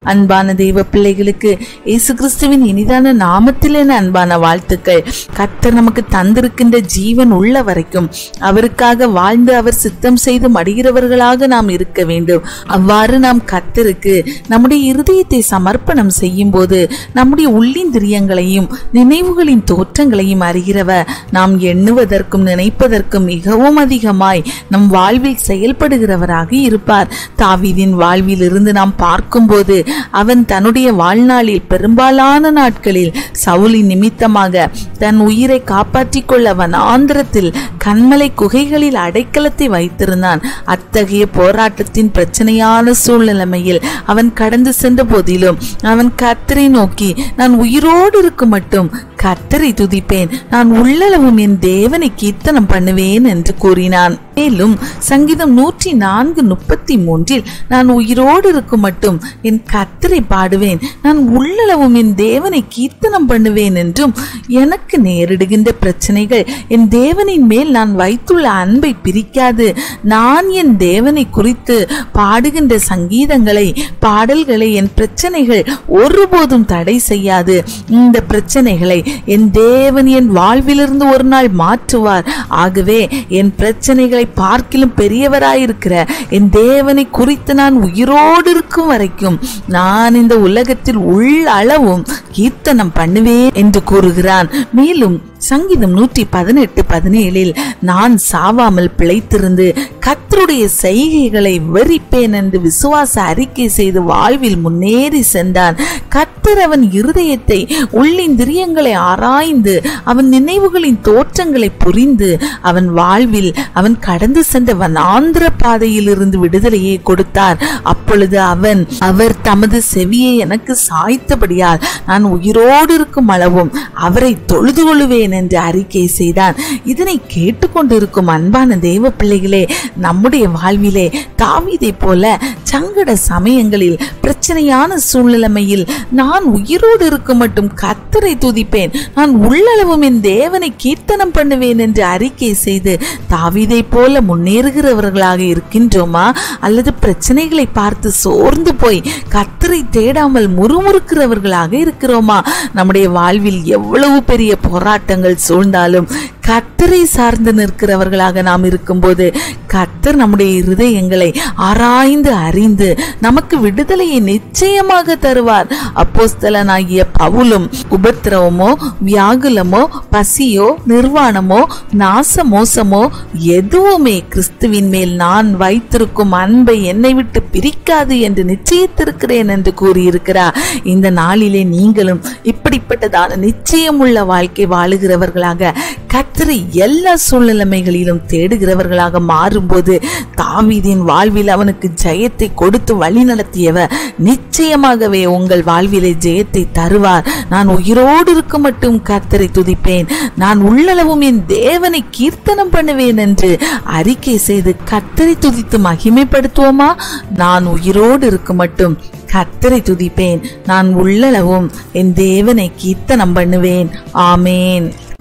அன்பான தெய்வ பிள்ளைகளுக்கு இயேசு கிறிஸ்துவின் இனிதான நாமத்திலே அன்பான வாழ்த்துக்கள் கர்த்தர் நமக்கு தந்திருக்கின்ற ஜீவன் உள்ள வரைக்கும் அவருக்காக வாழ்ந்து அவர் சித்தம் செய்து மடிகிறவர்களாக நாம் இருக்க வேண்டும் அவ்வாறு நாம் கர்த்தருக்கு நம்முடைய இருதயத்தை சமர்ப்பணம் செய்யும் போது நம்முடைய உள்ளிந்திரியங்களையும் நினைவுகளின் தோற்றங்களையும் அறிகிறவர் நாம் எண்ணுவதற்கும் நினைப்பதற்கும் மிகவும் அதிகமாய் நம் வாழ்வில் செயல்படுகிறவராக இருப்பார் தாவீதின் வாழ்வில் இருந்து நாம் பார்க்கும்போது அவன் தன்னுடைய வாழ்நாளில் பெரும்பாலான நாட்களில் சவுலின் நிமித்தமாக தன் உயிரை காப்பாற்றிக் கொள்ள வனாந்திரத்தில் கண்மலை குகைகளில் அடைக்கலத்தை வைத்திருந்தான் அத்தகைய போராட்டத்தின் பிரச்சனையான சூழ்நிலைமையில் அவன் கடந்து சென்ற போதிலும் அவன் கர்த்தரை நோக்கி நான் உயிரோடு இருக்கும் மட்டும் கர்த்தரை துதிப்பேன் நான் உள்ளளவும் என் தேவனை கீர்த்தனம் பண்ணுவேன் என்று கூறினான் மேலும் சங்கீதம் நூற்றி நான்கு முப்பத்தி மூன்றில் நான் உயிரோடு இருக்கும் மட்டும் என் கர்த்தரை பாடுவேன் நான் உள்ளளவும் என் தேவனை கீர்த்தனம் பண்ணுவேன் என்றும் எனக்கு நேரிடுகின்ற பிரச்சனைகள் என் தேவனின் மேல் நான் வைத்துள்ள அன்பை பிரிக்காது நான் என் தேவனை குறித்து பாடுகின்ற சங்கீதங்களை பாடல்களை என் பிரச்சனைகள் ஒருபோதும் தடை செய்யாது இந்த பிரச்சனைகளை என் தேவன் என் வாழ்விலிருந்து ஒரு நாள் மாற்றுவார் ஆகவே என் பிரச்சனைகளை பார்க்கிலும் பெரியவராயிருக்கிற என் தேவனை குறித்து நான் உயிரோடு இருக்கும் வரைக்கும் நான் இந்த உலகத்தில் உள்ள அளவும் கீர்த்தனம் பண்ணுவேன் என்று கூறுகிறான் மேலும் சங்கீதம் நூற்றி பதினெட்டு பதினேழில் நான் சாவாமல் பிழைத்திருந்து கத்தருடைய செய்கைகளை வெறிப்பேன் என்று விசுவாச அறிக்கை செய்து வாழ்வில் முன்னேறி சென்றான் கத்தர் அவன் இருதயத்தை உள்ளிந்திரியங்களை ஆராய்ந்து அவன் நினைவுகளின் தோற்றங்களை புரிந்து அவன் வாழ்வில் அவன் கடந்து சென்ற வனாந்திர பாதையில் இருந்து விடுதலையை கொடுத்தார் அப்பொழுது அவன் அவர் தமது செவியை எனக்கு சாய்த்தபடியால் நான் உயிரோடு இருக்கும் அளவும் அவரை தொழுது கொள்ளுவேன் என்று அறிக்கை செய்தான் இதனை கேட்டுக்கொண்டிருக்கும் அன்பான தெய்வ பிள்ளைகளே நம்முடைய வாழ்விலே தாவீதை போல சங்கட சமயங்களில் பிரச்சனையான சூழ்நிலைமையில் நான் உயிரோடு இருக்கும் மட்டும் கத்தரை துதிப்பேன் நான் உள்ளளவும் என் தேவனை கீர்த்தனம் பண்ணுவேன் என்று அறிக்கை செய்து தாவீதை போல முன்னேறுகிறவர்களாக இருக்கின்றோமா அல்லது பிரச்சனைகளை பார்த்து சோர்ந்து போய் கத்தரை தேடாமல் முறுமுறுக்கிறவர்களாக இருக்கிறோமா நம்முடைய வாழ்வில் எவ்வளவு பெரிய போராட்டங்கள் சூழ்ந்தாலும் கத்தரை சார்ந்து நிற்கிறவர்களாக நாம் இருக்கும்போது கத்தர் நம்முடைய இருதயங்களை ஆராய்ந்து அறிந்து நமக்கு விடுதலையை நிச்சயமாக தருவார் அப்போஸ்தலனாகிய பவுலும் உபத்திரவமோ வியாகுலமோ பசியோ நிர்வாணமோ நாச மோசமோ எதுவுமே கிறிஸ்துவின் மேல் நான் வைத்திருக்கும் அன்பை என்னை விட்டு பிரிக்காது என்று நிச்சயித்திருக்கிறேன் என்று கூறியிருக்கிறார் இந்த நாளிலே நீங்களும் இப்படிப்பட்டதான நிச்சயமுள்ள வாழ்க்கை வாழுகிறவர்களாக கத்தரை எல்லா சூழ்நிலைமைகளிலும் தேடுகிறவர்களாக மாறும்போது தாவீதின் வாழ்வில் அவனுக்கு ஜெயத்தை கொடுத்து வழி நடத்தியவர் நிச்சயமாகவே உங்கள் வாழ்விலே ஜெயத்தை தருவார் நான் உயிரோடு இருக்க மட்டும் கத்தரை துதிப்பேன் நான் உள்ளளவும் என் தேவனை கீர்த்தனம் பண்ணுவேன் என்று அறிக்கை செய்து கத்தரை துதித்து மகிமைப்படுத்துவோமா நான் உயிரோடு இருக்க மட்டும் கத்தரை துதிப்பேன் நான் உள்ளளவும் என் தேவனை கீர்த்தனம் பண்ணுவேன் ஆமேன்